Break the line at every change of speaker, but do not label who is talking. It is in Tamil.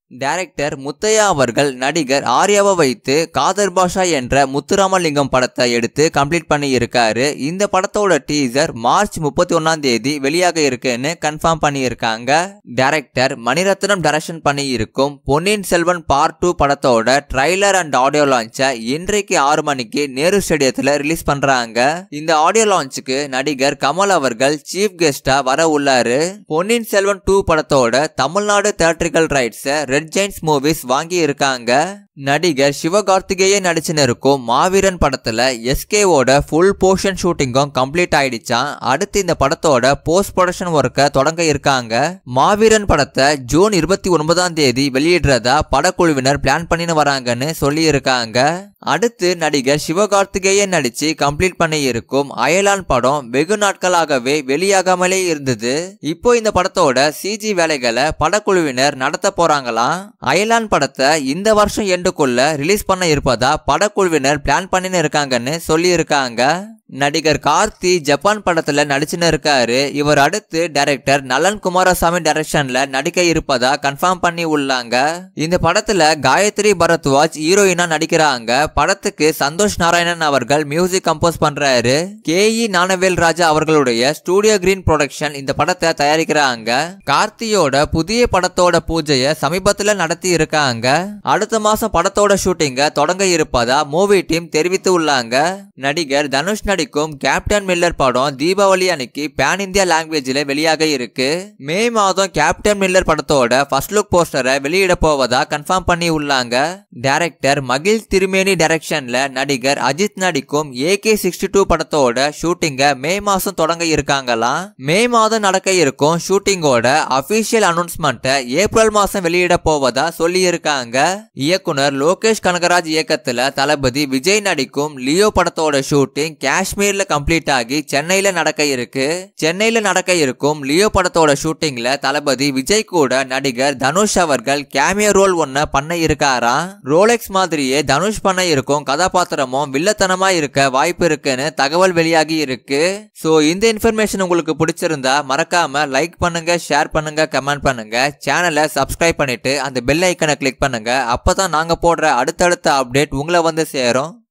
டைரக்டர் முத்தையா அவர்கள் நடிகர் ஆர்யாவை வைத்து காதர் பாஷா என்ற முத்துராமலிங்கம் படத்தை எடுத்து கம்ப்ளீட் பண்ணி இருக்காரு இந்த படத்தோட டீசர் மார்ச் முப்பத்தி ஒன்னாம் தேதி வெளியாக இருக்குன்னு கன்ஃபார்ம் பண்ணி இருக்காங்க டைரக்டர் மணிரத்னம் டைரக்ஷன் பண்ணி இருக்கும் பொன்னியின் செல்வன் பார்ட் டூ படத்தோட ட்ரைலர் அண்ட் ஆடியோ லான்ச்சை இன்றைக்கு ஆறு மணிக்கு நேரு ஸ்டேடியத்துல ரிலீஸ் பண்றாங்க இந்த ஆடியோ லான்ச்சுக்கு நடிகர் கமல் அவர்கள் சீஃப் கெஸ்டா வர உள்ளாரு பொன்னியின் செல்வன் டூ படத்தோட தமிழ்நாடு தேட்டரிக்கல் ரைட்ஸை ரெட் ஜெயின்ஸ் மூவிஸ் வாங்கி இருக்காங்க நடிகர் சிவகார்த்திகேயன் நடிச்சுன்னு இருக்கும் மாவீரன் படத்துல எஸ்கேவோட ஃபுல் போர்ஷன் ஷூட்டிங்கும் கம்ப்ளீட் ஆயிடுச்சான் அடுத்து இந்த படத்தோட போஸ்ட் ப்ரொடக்ஷன் ஒர்க்கை தொடங்க இருக்காங்க மாவீரன் படத்தை ஜூன் இருபத்தி ஒன்பதாம் தேதி வெளியிடுறதா படக்குழுவினர் பிளான் பண்ணின்னு வராங்கன்னு சொல்லி இருக்காங்க அடுத்து நடிகர் சிவகார்த்திகேயன் நடிச்சு கம்ப்ளீட் பண்ணி இருக்கும் அயலான் படம் வெகு நாட்களாகவே வெளியாகாமலே இருந்தது இப்போ இந்த படத்தோட சிஜி வேலைகளை படக்குழுவினர் நடத்த போறாங்களாம் அயலான் படத்தை இந்த வருஷம் எண்டுக்குள்ள ரிலீஸ் பண்ண இருப்பதா படக்குழுவினர் பிளான் பண்ணின்னு இருக்காங்கன்னு சொல்லி இருக்காங்க நடிகர் கார்த்தி ஜப்பான் படத்துல நடிச்சுன்னு இருக்காரு இவர் அடுத்து டைரக்டர் நலன் குமாரசாமி டைரக்ஷன்ல நடிக்க இருப்பதா கன்ஃபார்ம் பண்ணி உள்ளாங்க இந்த படத்துல காயத்ரி பரத்வாஜ் ஹீரோயினா நடிக்கிறாங்க படத்துக்கு சந்தோஷ் நாராயணன் அவர்கள் மியூசிக் கம்போஸ் பண்றாரு கே இ ஞானவேல் ராஜா அவர்களுடைய ஸ்டூடியோ கிரீன் ப்ரொடக்ஷன் இந்த படத்தை தயாரிக்கிறாங்க கார்த்தியோட புதிய படத்தோட பூஜையை சமீபத்துல நடத்தி இருக்காங்க அடுத்த மாசம் படத்தோட ஷூட்டிங்க தொடங்க இருப்பதா மூவி டீம் தெரிவித்து உள்ளாங்க நடிகர் தனுஷ் நடிக்கும் கேப்டன் மில்லர் படம் தீபாவளி அன்னைக்கு பேன் இந்தியா லாங்குவேஜ்ல வெளியாக இருக்கு மே மாதம் கேப்டன் மில்லர் படத்தோட ஃபர்ஸ்ட் லுக் போஸ்டரை வெளியிட போவதா கன்ஃபார்ம் பண்ணி உள்ளாங்க டைரக்டர் மகிழ் திருமேனி டைரக்ஷன்ல நடிகர் அஜித் நடிக்கும் ஏகே சிக்ஸ்டி டூ படத்தோட ஷூட்டிங்க மே மாசம் தொடங்க இருக்காங்களாம் மே மாதம் நடக்க இருக்கும் ஷூட்டிங்கோட அபிஷியல் அனௌன்ஸ்மெண்ட்டை ஏப்ரல் மாசம் வெளியிட போவதா சொல்லி இருக்காங்க இயக்குனர் லோகேஷ் கனகராஜ் இயக்கத்துல தளபதி விஜய் நடிக்கும் லியோ படத்தோட ஷூட்டிங் காஷ்மீர்ல கம்ப்ளீட் ஆகி சென்னையில நடக்க இருக்கு சென்னையில நடக்க இருக்கும் லியோ படத்தோட ஷூட்டிங்ல தளபதி விஜய் கூட நடிகர் தனுஷ் அவர்கள் கேமியோ ரோல் ஒன்ன பண்ண இருக்காராம் ரோலெக்ஸ் மாதிரியே தனுஷ் பண்ண இருக்கும் கதாபாத்திரமும் வில்லத்தனமா இருக்க வாய்ப்பு இருக்குன்னு தகவல் வெளியாகி இருக்கு சோ இந்த இன்ஃபர்மேஷன் உங்களுக்கு பிடிச்சிருந்தா மறக்காம லைக் பண்ணுங்க ஷேர் பண்ணுங்க கமெண்ட் பண்ணுங்க சேனலை சப்ஸ்கிரைப் பண்ணிட்டு அந்த பெல் ஐக்கனை கிளிக் பண்ணுங்க அப்பதான் நாங்க போடுற அடுத்தடுத்த அப்டேட் உங்களை வந்து சேரும்